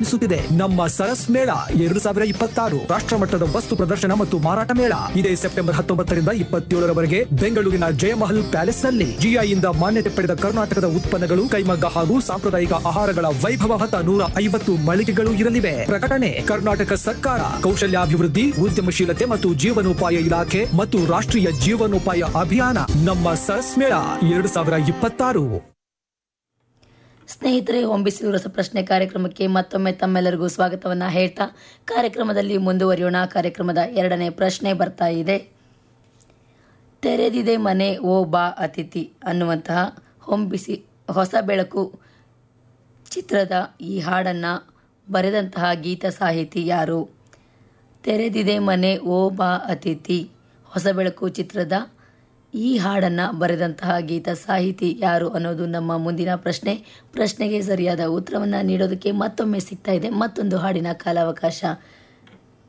ಸುತ್ತಿದೆ ನಮ್ಮ ಸರಸ್ ಮೇಳ ಎರಡು ಸಾವಿರ ಇಪ್ಪತ್ತಾರು ರಾಷ್ಟ್ರಮಟ್ಟದ ವಸ್ತು ಪ್ರದರ್ಶನ ಮತ್ತು ಮಾರಾಟ ಮೇಳ ಇದೇ ಸೆಪ್ಟೆಂಬರ್ ಹತ್ತೊಂಬತ್ತರಿಂದ ಇಪ್ಪತ್ತೇಳರವರೆಗೆ ಬೆಂಗಳೂರಿನ ಜಯಮಹಲ್ ಪ್ಯಾಲೇಸ್ ನಲ್ಲಿ ಜಿಐಯಿಂದ ಮಾನ್ಯತೆ ಪಡೆದ ಕರ್ನಾಟಕದ ಉತ್ಪನ್ನಗಳು ಕೈಮಗ್ಗ ಹಾಗೂ ಸಾಂಪ್ರದಾಯಿಕ ಆಹಾರಗಳ ವೈಭವ ಹೊತ್ತ ನೂರ ಐವತ್ತು ಮಳಿಗೆಗಳು ಇರಲಿವೆ ಪ್ರಕಟಣೆ ಕರ್ನಾಟಕ ಸರ್ಕಾರ ಕೌಶಲ್ಯಾಭಿವೃದ್ಧಿ ಉದ್ಯಮಶೀಲತೆ ಮತ್ತು ಜೀವನೋಪಾಯ ಇಲಾಖೆ ಮತ್ತು ರಾಷ್ಟ್ರೀಯ ಜೀವನೋಪಾಯ ಅಭಿಯಾನ ನಮ್ಮ ಸರಸ್ ಮೇಳ ಎರಡು ಸಾವಿರ ಇಪ್ಪತ್ತಾರು ಸ್ನೇಹಿತರೆ ಹೊಂಬಿಸಿಲು ರಸಪ್ರಶ್ನೆ ಕಾರ್ಯಕ್ರಮಕ್ಕೆ ಮತ್ತೊಮ್ಮೆ ತಮ್ಮೆಲ್ಲರಿಗೂ ಸ್ವಾಗತವನ್ನ ಹೇಳ್ತಾ ಕಾರ್ಯಕ್ರಮದಲ್ಲಿ ಮುಂದುವರಿಯೋಣ ಕಾರ್ಯಕ್ರಮದ ಎರಡನೇ ಪ್ರಶ್ನೆ ಬರ್ತಾ ಇದೆ ತೆರೆದಿದೆ ಮನೆ ಓ ಬಾ ಅತಿಥಿ ಅನ್ನುವಂತಹ ಹೊಂಬಿಸಿ ಹೊಸ ಬೆಳಕು ಚಿತ್ರದ ಈ ಹಾಡನ್ನು ಬರೆದಂತಹ ಗೀತ ಸಾಹಿತಿ ಯಾರು ತೆರೆದಿದೆ ಮನೆ ಓ ಬಾ ಅತಿಥಿ ಹೊಸ ಬೆಳಕು ಚಿತ್ರದ ಈ ಹಾಡನ್ನು ಬರೆದಂತಹ ಗೀತ ಸಾಹಿತಿ ಯಾರು ಅನ್ನೋದು ನಮ್ಮ ಮುಂದಿನ ಪ್ರಶ್ನೆ ಪ್ರಶ್ನೆಗೆ ಸರಿಯಾದ ಉತ್ತರವನ್ನು ನೀಡೋದಕ್ಕೆ ಮತ್ತೊಮ್ಮೆ ಸಿಗ್ತಾ ಇದೆ ಮತ್ತೊಂದು ಹಾಡಿನ ಕಾಲಾವಕಾಶ